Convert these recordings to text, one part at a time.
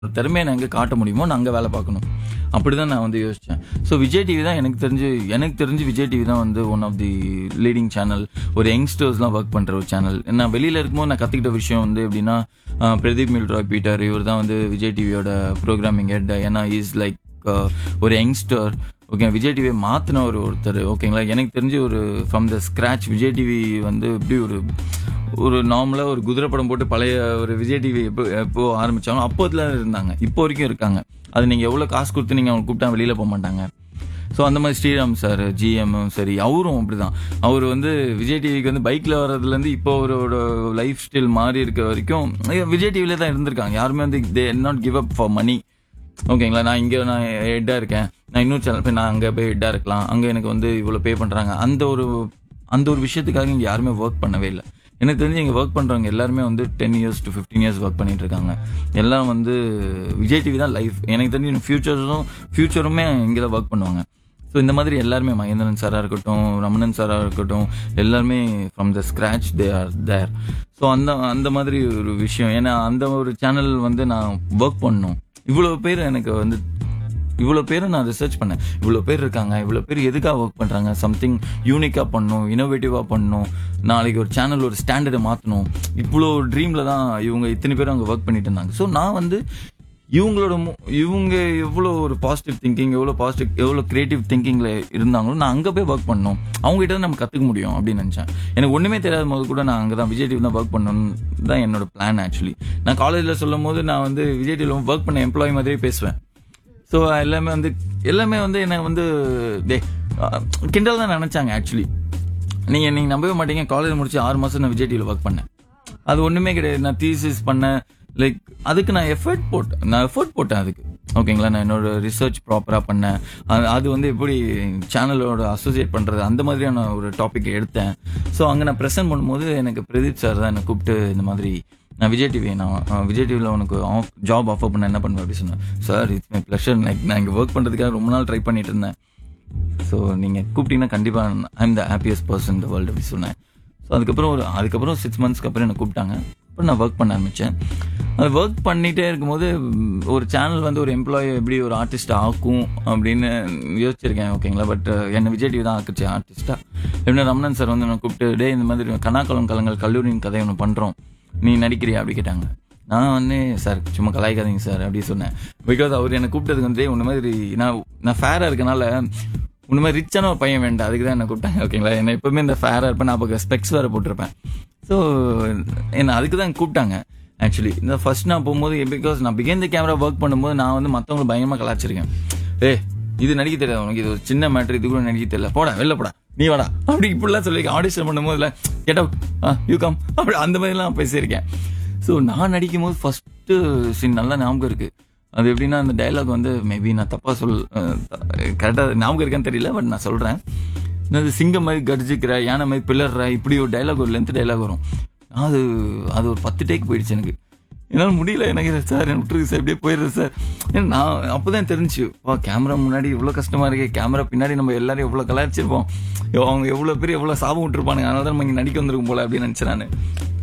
திறமையை நான் எங்கே காட்ட முடியுமோ நான் அங்கே வேலை பார்க்கணும் அப்படி தான் நான் வந்து யோசித்தேன் ஸோ விஜய் டிவி தான் எனக்கு தெரிஞ்சு எனக்கு தெரிஞ்சு விஜய் டிவி தான் வந்து one of the leading channel ஒரு யங்ஸ்டர்ஸ்லாம் ஒர்க் பண்ணுற ஒரு சேனல் நான் வெளியில் இருக்கும்போது நான் கற்றுக்கிட்ட விஷயம் வந்து எப்படின்னா ஆஹ், பிரதீப் மில்ராய் பீட்டர் இவர் தான் வந்து விஜய் டிவியோட ப்ரோக்ராமிங் ஹெட் ஏன்னா இஸ் லைக் ஒரு யங்ஸ்டர் ஓகே விஜய் டிவியை மாற்றின ஒரு ஒருத்தர் ஓகேங்களா எனக்கு தெரிஞ்சு ஒரு from the scratch Vijay TV வந்து எப்படி ஒரு ஒரு நார்மலாக ஒரு குதிரை படம் போட்டு பழைய ஒரு விஜய் டிவி எப்போ எப்போ ஆரம்பிச்சாலும் அப்போதுல இருந்தாங்க இப்போ வரைக்கும் இருக்காங்க அது நீங்கள் எவ்வளோ காசு கொடுத்து நீங்கள் அவங்க கூப்பிட்டா வெளியில் போக மாட்டாங்க ஸோ அந்த மாதிரி ஸ்ரீராம் சார் ஜிஎம் சரி அவரும் அப்படிதான் அவர் வந்து விஜய் டிவிக்கு வந்து பைக்கில் வர்றதுலேருந்து இப்போ அவரோட லைஃப் ஸ்டைல் மாறி இருக்க வரைக்கும் விஜய் டிவில தான் இருந்திருக்காங்க யாருமே வந்து they not give up for money ஓகேங்களா நான் இங்கே நான் ஹெட்டாக இருக்கேன் நான் இன்னொரு சேனல் போய் நான் அங்கே போய் ஹெட்டாக இருக்கலாம் அங்கே எனக்கு வந்து இவ்வளோ பே பண்ணுறாங்க அந்த ஒரு அந்த ஒரு விஷயத்துக்காக இங்கே யாருமே ஒர்க் பண்ணவே இல்லை எனக்கு தெரிஞ்சு இங்கே ஒர்க் பண்ணுறவங்க எல்லாருமே வந்து ten years to fifteen years work பண்ணிட்டு இருக்காங்க எல்லாம் வந்து விஜய் டிவி தான் லைஃப் எனக்கு தெரிஞ்சு ஃபியூச்சர்ஸும் ஃபியூச்சருமே இங்கே தான் ஒர்க் பண்ணுவாங்க ஸோ இந்த மாதிரி எல்லாருமே மகேந்திரன் சாராக இருக்கட்டும் ரமணன் சாராக இருக்கட்டும் எல்லாருமே from the scratch they are there so அந்த அந்த மாதிரி ஒரு விஷயம் ஏன்னா அந்த ஒரு சேனல் வந்து நான் ஒர்க் பண்ணணும் இவ்வளோ பேர் எனக்கு வந்து இவ்வளோ பேரை நான் ரிசர்ச் பண்ணேன் இவ்வளோ பேர் இருக்காங்க இவ்வளோ பேர் எதுக்காக ஒர்க் பண்ணுறாங்க சம்திங் யூனிக்காக பண்ணணும் இனோவேட்டிவாக பண்ணணும் நாளைக்கு ஒரு சேனல் ஒரு ஸ்டாண்டர்டை மாற்றணும் இவ்வளோ ட்ரீமில் தான் இவங்க இத்தனை பேர் அங்கே ஒர்க் பண்ணிட்டு இருந்தாங்க ஸோ நான் வந்து இவங்களோட மு- இவங்க எவ்வளோ ஒரு பாசிட்டிவ் திங்கிங் எவ்வளோ பாசிட்டிவ் எவ்வளோ கிரியேட்டிவ் திங்கிங்கில் இருந்தாங்களோ நான் அங்கே போய் ஒர்க் பண்ணணும் அவங்ககிட்ட தான் நம்ம கற்றுக்க முடியும் அப்படின்னு நினச்சேன் எனக்கு ஒன்றுமே தெரியாத போது கூட நான் அங்கே தான் விஜய் டிவி தான் ஒர்க் பண்ணணும்னு தான் என்னோட பிளான் ஆக்சுவலி நான் காலேஜில் சொல்லும் போது நான் வந்து விஜய் டிவியில் ஒர்க் பண்ண எம்ப்ளாயி மாதிரியே பேசுவேன் ஸோ எல்லாமே வந்து எல்லாமே வந்து என்னை வந்து டே கிண்டல் தான் நினச்சாங்க ஆக்சுவலி நீங்கள் நீங்கள் நம்பவே மாட்டீங்க காலேஜ் முடிச்சு ஆறு மாதம் நான் விஜய் டிவியில் ஒர்க் பண்ணேன் அது ஒன்றுமே கிடையாது நான் தீசிஸ் பண்ணேன் லைக் அதுக்கு நான் எஃபர்ட் போட்டேன் நான் எஃபர்ட் போட்டேன் அதுக்கு ஓகேங்களா நான் என்னோட ரிசர்ச் ப்ராப்பராக பண்ணேன் அது- அது வந்து எப்படி சேனலோட அசோசியேட் பண்ணுறது அந்த மாதிரியான ஒரு டாபிக் எடுத்தேன் ஸோ அங்கே நான் ப்ரெசென்ட் பண்ணும்போது எனக்கு பிரதீப் சார் தான் என்னை கூப்பிட்டு இந்த மாதிரி நான் விஜய் டிவி நான் அஹ், விஜய் டிவியில் உனக்கு ஆஃப் ஜாப் ஆஃபர் பண்ண என்ன பண்ணுவேன் அப்படின்னு சொன்னேன் sir it's my pleasure like நான் இங்கே ஒர்க் பண்ணுறதுக்காக ரொம்ப நாள் ட்ரை பண்ணிட்டு இருந்தேன் ஸோ நீங்கள் கூப்பிட்டீங்கன்னா கண்டிப்பாக I am the happiest person இந்த வேர்ல்டு அப்படி சொன்னேன் ஸோ அதுக்கப்புறம் ஒரு அதுக்கப்புறம் சிக்ஸ் மந்த்ஸ்க்கு அப்புறம் என்னை கூப்பிட்டாங்க அப்புறம் நான் ஒர்க் பண்ண ஆரம்பித்தேன் அது ஒர்க் பண்ணிகிட்டே இருக்கும்போது ம், ஒரு சேனல் வந்து ஒரு எம்ப்ளாயி எப்படி ஒரு ஆர்டிஸ்ட் ஆக்கும் அப்படின்னு யோசிச்சிருக்கேன் ஓகேங்களா பட் என்னை விஜய் டிவி தான் ஆக்குச்சு ஆர்டிஸ்ட்டாக எப்படின்னா ரமணன் சார் வந்து நான் கூப்பிட்டு டே இந்த மாதிரி கனாக்குளம் கலங்கள் கல்லூரியின் கதை ஒன்று பண்ணுறோம் நீ நடிக்கிறியா அப்படி கேட்டாங்க நான் வந்து சார் சும்மா கலாய்க்காதீங்க சார் அப்படி சொன்னேன் பிகாஸ் அவர் என்னை கூப்பிட்டதுக்கு வந்து உன்ன மாதிரி நான் நான் ஃபேராக இருக்கனால உன்ன மாதிரி ரிச்சான ஒரு பையன் வேண்டாம் அதுக்கு தான் என்ன கூப்பிட்டாங்க ஓகேங்களா என்ன எப்பவுமே இந்த ஃபேராக இருப்பேன் நான் அப்போ ஸ்பெக்ஸ் வேறு போட்டிருப்பேன் ஸோ என்னை அதுக்கு தான் கூப்பிட்டாங்க ஆக்சுவலி இந்த ஃபர்ஸ்ட் நான் போகும்போது பிகாஸ் நான் பிகேந்த கேமரா ஒர்க் பண்ணும்போது நான் வந்து மற்றவங்களை பயங்கரமாக கலாச்சிருக்கேன் ஏ இது நடிக்க தெரியாது உனக்கு இது ஒரு சின்ன மேட்ரு இது கூட நடிக்க தெரியல போடா வெளில போடா நீ வாடா அப்படி இப்படிலாம் சொல்லி ஆடிஷன் பண்ணும்போதுல கெட் அவுட் யூ கம் அப்படி அந்த மாதிரிலாம் பேசியிருக்கேன் ஸோ நான் நடிக்கும் போது ஃபர்ஸ்ட் சீன் நல்லா ஞாபகம் இருக்கு அது எப்படின்னா அந்த டயலாக் வந்து மேபி நான் தப்பா சொல் கரெக்டாக ஞாபகம் இருக்கான்னு தெரியல பட் நான் சொல்றேன் அது சிங்கம் மாதிரி கடிச்சிக்கிற யானை மாதிரி பிளர்ற இப்படி ஒரு டயலாக் ஒரு லென்த் டயலாக் வரும் அது அது ஒரு பத்து டேக் போயிடுச்சு எனக்கு என்னால் முடியல எனக்கு சார் எனக்கு விட்டுருக்கு சார் இப்படியே போயிடுது சார் ஏன்னா நான் அப்போதான் தெரிஞ்சு வா கேமரா முன்னாடி இவ்வளோ கஷ்டமா இருக்கு கேமரா பின்னாடி நம்ம எல்லாரும் எவ்வளோ கலாய்ச்சிருப்போம் அவங்க எவ்வளோ பேர் எவ்வளோ சாபம் விட்டுருப்பானுங்க அதனால தான் நம்ம இங்கே நடிக்க வந்திருக்கும் போல அப்படின்னு நினச்சேன் நான்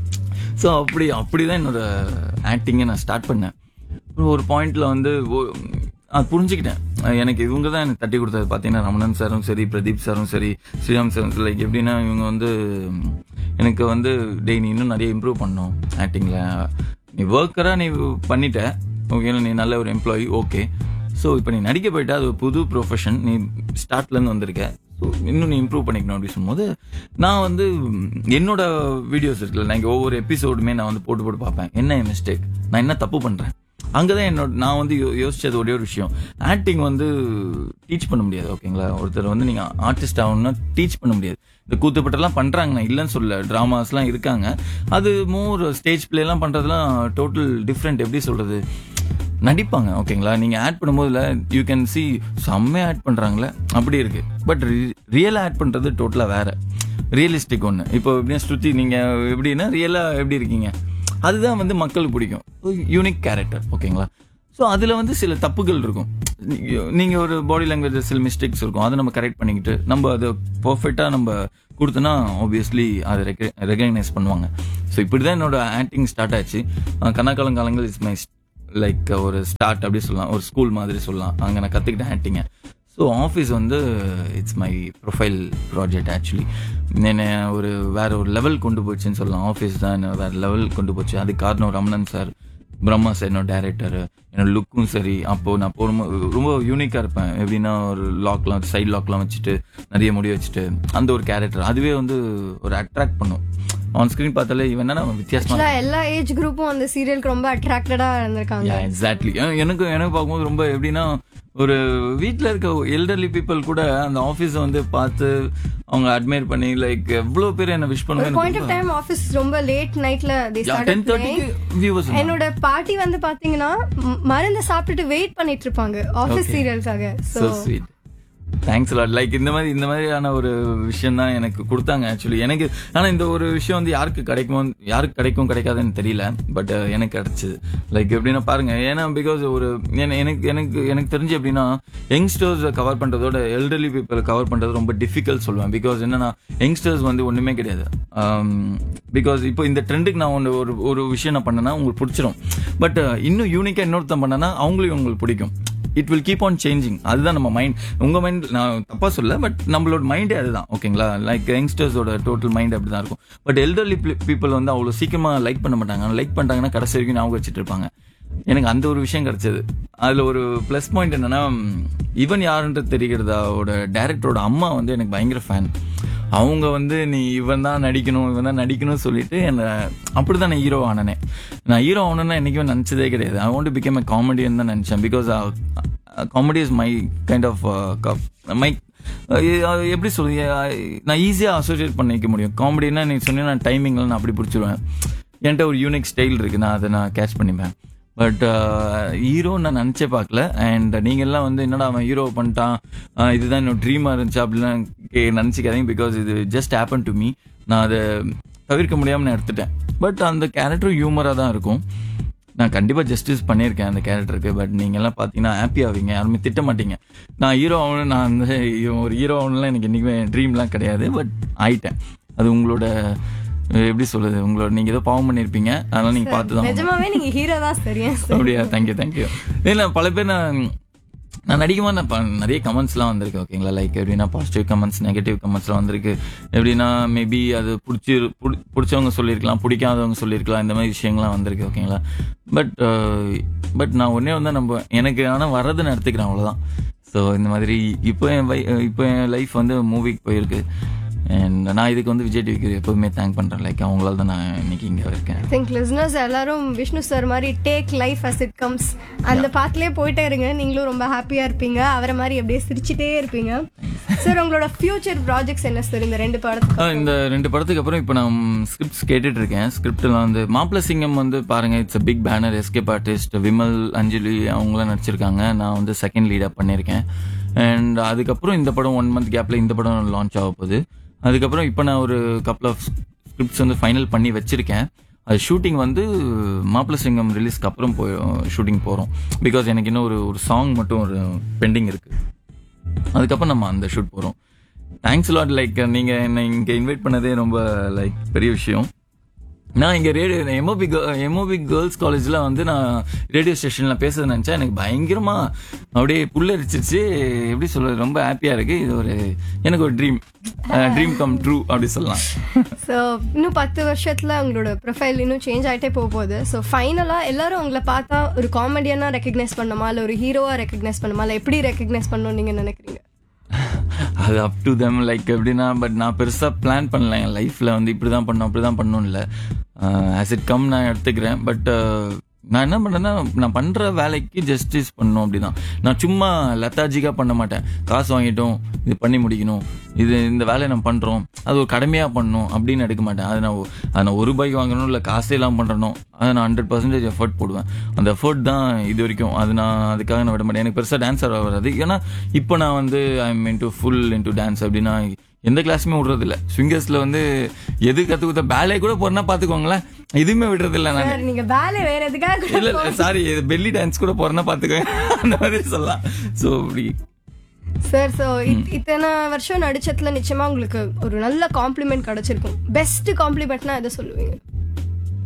ஸோ அப்படி அப்படி தான் என்னோட ஆக்டிங்கை நான் ஸ்டார்ட் பண்ணேன் அப்புறம் ஒரு பாயிண்ட்ல வந்து ஓ- அது புரிஞ்சுக்கிட்டேன் அஹ் எனக்கு இவங்க தான் எனக்கு தட்டி கொடுத்தது பார்த்தீங்கன்னா ரமணன் சாரும் சரி பிரதீப் சாரும் சரி ஸ்ரீராம் சாரும் சரி லைக் எப்படின்னா இவங்க வந்து ம், எனக்கு வந்து டேய் நீ இன்னும் நிறைய இம்ப்ரூவ் பண்ணணும் ஆக்டிங்கில் நீ ஒர்க்கராக நீ பண்ணிட்ட ஓகே நீ நல்ல ஒரு எம்ப்ளாயி ஓகே ஸோ இப்போ நீ நடிக்க போயிட்டா அது ஒரு புது ப்ரொஃபஷன் நீ ஸ்டார்ட்லேருந்து வந்திருக்க ஸோ இன்னும் நீ இம்ப்ரூவ் பண்ணிக்கணும் அப்படின்னு சொல்லும்போது நான் வந்து ம், என்னோட வீடியோஸ் இருக்குல்ல நான் இங்கே ஒவ்வொரு எபிசோடுமே நான் வந்து போட்டு போட்டு பார்ப்பேன் என்ன மிஸ்டேக் நான் என்ன தப்பு பண்ணுறேன் அங்கதான் என்னோட நான் வந்து யோ- யோசிச்சது ஒரே ஒரு விஷயம் ஆக்டிங் வந்து டீச் பண்ண முடியாது ஓகேங்களா ஒருத்தர் வந்து நீங்க ஆர்டிஸ்ட் ஆகணும்னா டீச் பண்ண முடியாது இந்த கூத்துப்பட்டெல்லாம் பண்றாங்க நான் இல்லைன்னு சொல்ல டிராமாஸ்லாம் இருக்காங்க அது மோர் ஸ்டேஜ் பிளே எல்லாம் பண்றதுலாம் டோட்டல் டிஃப்ரெண்ட் எப்படி சொல்றது நடிப்பாங்க ஓகேங்களா நீங்க ஆட் பண்ணும்போதுல யூ கேன் சி செம்மையா ஆட் பண்றாங்களே அப்படி இருக்கு பட் ரியலா ஆட் பண்றது டோட்டலா வேற ரியலிஸ்டிக் ஒன்று இப்போ எப்படின்னா ஸ்ருதி நீங்க எப்படின்னா ரியலா எப்படி இருக்கீங்க அதுதான் வந்து மக்களுக்கு பிடிக்கும் யூனிக் கேரக்டர் ஓகேங்களா ஸோ அதில் வந்து சில தப்புகள் இருக்கும் நீங்கள் ஒரு பாடி லாங்குவேஜ் சில மிஸ்டேக்ஸ் இருக்கும் அதை நம்ம கரெக்ட் பண்ணிக்கிட்டு நம்ம அதை பர்ஃபெக்டாக நம்ம கொடுத்தோன்னா ஆப்வியஸ்லி அதை ரெகனைஸ் பண்ணுவாங்க ஸோ இப்படி தான் என்னோட ஆக்டிங் ஸ்டார்ட் ஆச்சு கண்ணாக்காலம் காலங்கள் இஸ் மை லைக் ஒரு ஸ்டார்ட் அப்படி சொல்லலாம் ஒரு ஸ்கூல் மாதிரி சொல்லலாம் அங்கே நான் கற்றுக்கிட்டேன் ஆக்டிங்க ஸோ ஆஃபீஸ் வந்து it's my profile project actually என்னை ஒரு வேற ஒரு லெவல் கொண்டு போச்சுன்னு சொல்லலாம் ஆஃபீஸ் தான் என்ன வேற லெவல் கொண்டு போச்சு அதுக்கு காரணம் ரமணன் சார் பிரம்மா சார் என்னோட டேரக்டர் என்னோட லுக்கும் சரி அப்போ நான் இப்போ ரொம்ப ரொம்ப யூனிக்காக இருப்பேன் எப்படின்னா ஒரு லாக்லாம் சைட் லாக்லாம் வச்சுட்டு நிறைய முடி வச்சுட்டு அந்த ஒரு கேரக்டர் அதுவே வந்து ஒரு அட்ராக்ட் பண்ணும் ஆன் ஸ்க்ரீன் பார்த்தாலே இவன் என்ன வித்தியாசமா ஆக்சுவலா எல்லா ஏஜ் குரூப்பும் அந்த சீரியலுக்கு ரொம்ப அட்ராக்டடா இருந்திருக்காங்க எக்ஸாக்ட்லி எனக்கு எனக்கு பார்க்கும்போது ரொம்ப எப்படின்னா ஒரு வீட்டில் இருக்க எல்டர்லி பீப்புள் கூட அந்த ஆஃபீஸை வந்து பார்த்து அவங்க அட்மையர் பண்ணி லைக் எவ்வளோ பேர் என்ன விஷ் ஒரு பாயிண்ட் ஆஃப் பண்ணுவேன் டைம் ஆபீஸ் ரொம்ப லேட் நைட்ல தி டென் ஸ்டார்ட் தேர்ட்டிக்கு வியூவர்ஸ் என்னோட பாட்டி வந்து பாத்தீங்கன்னா ம், மருந்து சாப்பிட்டுட்டு வெயிட் பண்ணிட்டு இருப்பாங்க ஆபீஸ் சீரியல்காக so so sweet thanks lot like இந்த மாதிரி இந்த மாதிரியான ஒரு விஷயம் தான் எனக்கு கொடுத்தாங்க ஆக்சுவலி எனக்கு ஆனால் இந்த ஒரு விஷயம் வந்து யாருக்கு கிடைக்குமோ யாருக்கு கிடைக்கும் கிடைக்காதுன்னு தெரியல பட் எனக்கு கிடைச்சது லைக் எப்படின்னா பாருங்க ஏன்னா பிகாஸ் ஒரு என- எனக்கு எனக்கு எனக்கு தெரிஞ்சு எப்படின்னா யங்ஸ்டர்ஸ் கவர் பண்றதோட எல்டர்லி பீப்புள் கவர் பண்றது ரொம்ப டிஃபிகல்ட் சொல்லுவேன் பிகாஸ் என்னன்னா யங்ஸ்டர்ஸ் வந்து ஒண்ணுமே கிடையாது பிகாஸ் இப்போ இந்த ட்ரெண்டுக்கு நான் ஒன்று ஒரு ஒரு விஷயம் நான் பண்ணேன்னா உங்களுக்கு பிடிச்சிரும் பட் இன்னும் யூனிக்கா இன்னொருத்தன் பண்ணனா அவங்களையும் உங்களுக்கு பிடிக்கும் it will keep on changing அதுதான் நம்ம மைண்ட் உங்க மைண்ட் நான் தப்பா சொல்ல பட் நம்மளோட மைண்டே அதுதான் ஓகேங்களா லைக் யங்ஸ்டர்ஸோட டோட்டல் மைண்ட் அப்படிதான் இருக்கும் பட் எல்டர்லி பீப்புள் வந்து அவ்வளவு சீக்கிரமா லைக் பண்ண மாட்டாங்க லைக் பண்ணிட்டாங்கன்னா கடைசி வரைக்கும் ஞாபகம் வச்சுட்டு இருப்பாங்க எனக்கு அந்த ஒரு விஷயம் கிடைச்சது அதுல ஒரு ப்ளஸ் பாயிண்ட் என்னன்னா இவன் யாருன்றது தெரிகிறதாவோட டேரக்டரோட அம்மா வந்து எனக்கு பயங்கர ஃபேன் அவங்க வந்து நீ இவன் தான் நடிக்கணும் இவன் தான் நடிக்கணும்னு சொல்லிட்டு என்ன அப்படிதான் நான் ஹீரோ ஆனனே நான் ஹீரோ ஆகணும்னு என்னைக்குமே நினச்சதே கிடையாது I want become a comedian தான் நினச்சேன் because comedy is my kind of my எப்படி சொல்றது அஹ், நான் ஈஸியாக அசோசியேட் பண்ணிக்க முடியும் காமெடினா நீ சொன்னீங்கன்னா நான் டைமிங்ல நான் அப்படி பிடிச்சிருவேன் என்கிட்ட ஒரு யூனிக் ஸ்டைல் இருக்கு நான் அதை நான் கேட்ச் பண்ணிப்பேன் பட் ஹீரோ நான் நினச்சே பார்க்கல அண்ட் நீங்க எல்லாம் வந்து என்னடா அவன் ஹீரோ பண்ணிட்டான் அஹ், இதுதான் என்னோட ட்ரீமா இருந்துச்சு அப்படிலாம் கே- நினைச்சுக்காதீங்க பிகாஸ் இது ஜஸ்ட் ஹேப்பன் டு மீ நான் அதை தவிர்க்க முடியாம நான் எடுத்துட்டேன் பட் அந்த கேரக்டர் ஹியூமரா தான் இருக்கும் நான் கண்டிப்பா ஜஸ்டிஸ் பண்ணியிருக்கேன் அந்த கேரக்டருக்கு பட் நீங்க எல்லாம் பாத்தீங்கன்னா ஹாப்பி ஆவீங்க யாருமே திட்ட மாட்டீங்க நான் ஹீரோ ஆகணும் நான் வந்து ஒரு ஹீரோ ஆகணும்லாம் எனக்கு என்னைக்குமே ட்ரீம்லாம் கிடையாது பட் ஆயிட்டேன் அது உங்களோட அஹ், எப்படி சொல்றது உங்களோட நீங்க ஏதோ பாவம் பண்ணிருப்பீங்க அதனால நீங்க பார்த்து தான் நிஜமாவே நீங்க ஹீரோ தான் சரியா அப்படியா தேங்க்யூ தேங்க்யூ இல்லை பல பேர் நான் நான் நடிக்குமா நான் ப- நிறைய கமெண்ட்ஸ்லாம் வந்திருக்கு ஓகேங்களா லைக் எப்படின்னா பாசிட்டிவ் கமெண்ட்ஸ் நெகட்டிவ் கமெண்ட்ஸ்லாம் வந்திருக்கு எப்படின்னா மேபி அது பிடிச்சி புடி- பிடிச்சவங்க சொல்லியிருக்கலாம் பிடிக்காதவங்க சொல்லியிருக்கலாம் இந்த மாதிரி விஷயங்கள்லாம் வந்திருக்கு ஓகேங்களா பட் பட் நான் ஒன்றே வந்து நம்ம எனக்கு ஆனால் வர்றதை நான் எடுத்துக்கிறேன் அவ்வளோதான் ஸோ இந்த மாதிரி இப்போ என் வை இப்போ என் லைஃப் வந்து மூவிக்கு போயிருக்கு அண்ட் நான் இதுக்கு வந்து விஜய் டிவிக்கு எப்போதுமே தேங்க் பண்ணுறேன் லைக் அவங்களால தான் நான் இன்னைக்கு இங்கே இருக்கேன் திங்க் லிஸ்னர்ஸ் எல்லாரும் விஷ்ணு சார் மாதிரி take life as it comes அந்த பாத்துலயே போயிட்டே இருங்க நீங்களும் ரொம்ப ஹாப்பியா இருப்பீங்க அவரை மாதிரி அப்படியே சிரிச்சிட்டே இருப்பீங்க சார் உங்களோட ஃபியூச்சர் ப்ராஜெக்ட்ஸ் என்ன சார் இந்த ரெண்டு படத்துக்கு ஆ, இந்த ரெண்டு படத்துக்கு அப்புறம் இப்போ நான் ஸ்கிரிப்ட்ஸ் கேட்டுட்டு இருக்கேன் ஸ்கிரிப்ட்லாம் வந்து மாப்பிள சிங்கம் வந்து பாருங்க it's big banner escape artist Vimal Anjali அவங்களாம் நடிச்சிருக்காங்க நான் வந்து செகண்ட் லீடாக பண்ணியிருக்கேன் அண்ட் அதுக்கப்புறம் இந்த படம் ஒன் மந்த் கேப்ல இந்த படம் லான்ச் ஆக போகுது அதுக்கப்புறம் இப்போ நான் ஒரு கப்பல் ஆஃப் ஸ்கிரிப்ட்ஸ் வந்து ஃபைனல் பண்ணி வச்சிருக்கேன் அது ஷூட்டிங் வந்து மாப்பிள சிங்கம் ரிலீஸ்க்கு அப்புறம் போய் ஷூட்டிங் போகிறோம் பிகாஸ் எனக்கு இன்னும் ஒரு ஒரு சாங் மட்டும் ஒரு பெண்டிங் இருக்கு அதுக்கப்புறம் நம்ம அந்த ஷூட் போகிறோம் தேங்க்ஸ் லாட் லைக் நீங்க என்னை இங்க இன்வைட் பண்ணதே ரொம்ப லைக் பெரிய விஷயம் நான் இங்க ரேடியோ எம்ஓபி எம்ஓபி கேர்ள்ஸ் காலேஜ்ல வந்து நான் ரேடியோ ஸ்டேஷன்ல பேசுறது நினைச்சா எனக்கு பயங்கரமா அப்படியே புல்லரிச்சிருச்சு எப்படி சொல்றது ரொம்ப ஹாப்பியா இருக்கு இது ஒரு எனக்கு ஒரு ட்ரீம் ட்ரீம் கம் ட்ரூ அப்படி சொல்லலாம் ஸோ இன்னும் பத்து வருஷத்துல உங்களோட ப்ரொஃபைல் இன்னும் சேஞ்ச் ஆயிட்டே போக போகுது ஸோ ஃபைனலா எல்லாரும் உங்களை பார்த்தா ஒரு காமெடியனா ரெக்கக்னைஸ் பண்ணுமா இல்ல ஒரு ஹீரோவா ரெக்கக்னைஸ் பண்ணுமா இல்ல எப்படி ரெக்கக்னைஸ் பண்ணணும்னு நீங்க நினைக்கிறீங்க அது அப் டு தெம் லைக் எப்படின்னா பட் நான் பெருசா பிளான் பண்ணல என் லைஃப்ல வந்து இப்படிதான் பண்ணும் அப்படிதான் பண்ணணும் இல்ல ஆஸ் இட் கம் நான் எடுத்துக்கிறேன் பட் நான் என்ன பண்றேன்னா நான் பண்ற வேலைக்கு ஜஸ்டிஸ் பண்ணணும் அப்படிதான் நான் சும்மா லத்தாஜிக்கா பண்ண மாட்டேன் காசு வாங்கிட்டோம் இது பண்ணி முடிக்கணும் இது இந்த வேலையை நான் பண்றோம் அது ஒரு கடமையா பண்ணணும் அப்படின்னு எடுக்க மாட்டேன் அது நான் ஒ- அது நான் ஒரு ரூபாய்க்கு வாங்கணும் இல்ல காசே எல்லாம் பண்றணும் அதை நான் ஹண்ட்ரட் பர்சன்டேஜ் எஃபர்ட் போடுவேன் அந்த எஃபர்ட் தான் இது வரைக்கும் அது நான் அதுக்காக நான் விட மாட்டேன் எனக்கு பெருசா டான்ஸ் ஆட வராது ஏன்னா இப்போ நான் வந்து I am into full into dance அப்படின்னா எந்த கிளாஸுமே விடுறது இல்ல ஸ்விங்கர்ஸ்ல வந்து எது கத்து கொடுத்த பேலே கூட போறேன்னா பாத்துக்கோங்களேன் எதுவுமே விடுறது இல்ல நான் சார் நீங்க வேலை வேற எதுக்காக இல்ல சாரி பெல்லி டான்ஸ் கூட போறேன்னா பாத்துக்கோங்க அந்த மாதிரி சொல்லலாம் சோ அப்படி சார் ஸோ இத்தனை வருஷம் நடிச்சதுல நிச்சயமா உங்களுக்கு ஒரு நல்ல காம்ப்ளிமெண்ட் கிடைச்சிருக்கும் பெஸ்ட் காம்ப்ளிமெண்ட்னா எதை சொல்லுவீங்க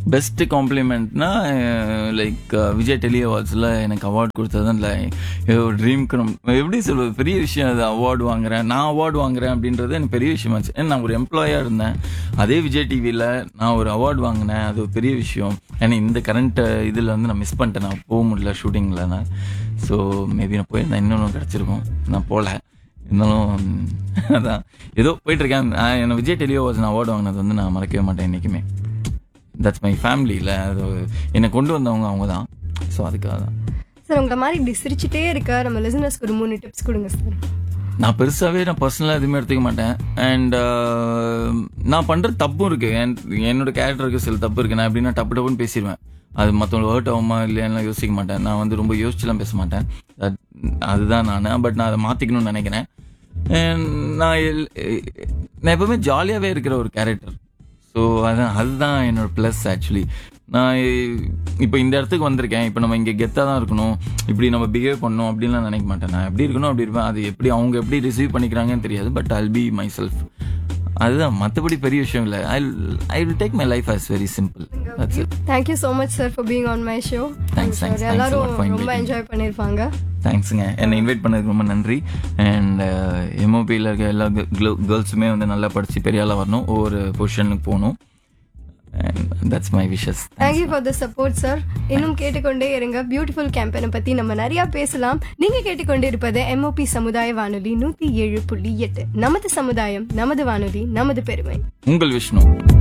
பெஸ்ட் காம்ப்ளிமெண்ட்னா லைக் விஜய் டெலி அவார்ட்ஸில் எனக்கு அவார்ட் கொடுத்தது இல்லை ட்ரீம் கம் எப்படி சொல்வது பெரிய விஷயம் அது அவார்டு வாங்குறேன் நான் அவார்டு வாங்குறேன் அப்படின்றது எனக்கு பெரிய விஷயமாச்சு ஏன்னா நான் ஒரு எம்ப்ளாயாக இருந்தேன் அதே விஜய் டிவியில் நான் ஒரு அவார்டு வாங்கினேன் அது ஒரு பெரிய விஷயம் ஏன்னா இந்த கரண்ட் இதில் வந்து நான் மிஸ் பண்ணிட்டேன் நான் போக முடியல ஷூட்டிங்கில் நான் ஸோ மேபி நான் போயிருந்தேன் இன்னொன்று கிடச்சிருக்கும் நான் போகல இருந்தாலும் அதான் ஏதோ போயிட்டு இருக்கேன் நான் என்ன விஜய் டெலியோ நான் அவார்டு வாங்கினது வந்து நான் மறக்கவே மாட்டேன் என்றைக்குமே தட்ஸ் மை ஃபேமிலியில் அது என்னை கொண்டு வந்தவங்க அவங்க தான் ஸோ அதுக்காக தான் சார் உங்களை மாதிரி இப்படி சிரிச்சுட்டே இருக்க நம்ம லிசனர்ஸ்க்கு ஒரு மூணு டிப்ஸ் கொடுங்க சார் நான் பெருசாகவே நான் பர்சனலாக எதுவுமே எடுத்துக்க மாட்டேன் அண்ட் நான் பண்ணுற தப்பும் இருக்கு என் என்னோட கேரக்டருக்கு சில தப்பு இருக்கு நான் எப்படின்னா டப்பு டப்புன்னு பேசிடுவேன் அது மற்றவங்க ஹர்ட் ஆகுமா இல்லையான்னு யோசிக்க மாட்டேன் நான் வந்து ரொம்ப யோசிச்சுலாம் பேச மாட்டேன் That- அதுதான் நான் பட் நான் அதை மாற்றிக்கணும்னு நினைக்கிறேன் And நான் எல்- நான் எப்பவுமே ஜாலியாகவே இருக்கிற ஒரு கேரக்டர் ஸோ அதான் அதுதான் என்னோட ப்ளஸ் ஆக்சுவலி நான் இப்போ இந்த இடத்துக்கு வந்திருக்கேன் இப்போ நம்ம இங்கே கெத்தாக தான் இருக்கணும் இப்படி நம்ம பிஹேவ் பண்ணணும் அப்படின்லாம் நினைக்க மாட்டேன் நான் எப்படி இருக்கணும் அப்படி இருப்பேன் அது எப்படி அவங்க எப்படி ரிசீவ் பண்ணிக்கிறாங்கன்னு தெரியாது but I'll be myself அதுதான் மற்றபடி பெரிய விஷயம் இல்லை I I will take my life as very simple that's it thank you so much sir for being on my show Thanks, thanks, thanks a எல்லாரும் lot for ரொம்ப inviting. Enjoy பண்ணியிருப்பாங்க தேங்க்ஸுங்க என்னை இன்வைட் பண்ணதுக்கு ரொம்ப நன்றி அண்ட் எம்ஓபியில் இருக்க எல்லா கேர்ள்ஸுமே வந்து நல்லா படித்து பெரிய ஆளாக வரணும் ஒவ்வொரு பொசிஷனுக்கு போகணும் and that's my wishes thank you for the support sir இன்னும் கேட்டுக்கொண்டே இருங்க பியூட்டிஃபுல் கேம்பெயினை பத்தி நம்ம நிறைய பேசலாம் நீங்க கேட்டுக்கொண்டே இருப்பது எம்ஓபி சமுதாய வானொலி நூத்தி ஏழு புள்ளி எட்டு நமது சமுதாயம் நமது வானொலி நமது பெருமை உங்கள் விஷ்ணு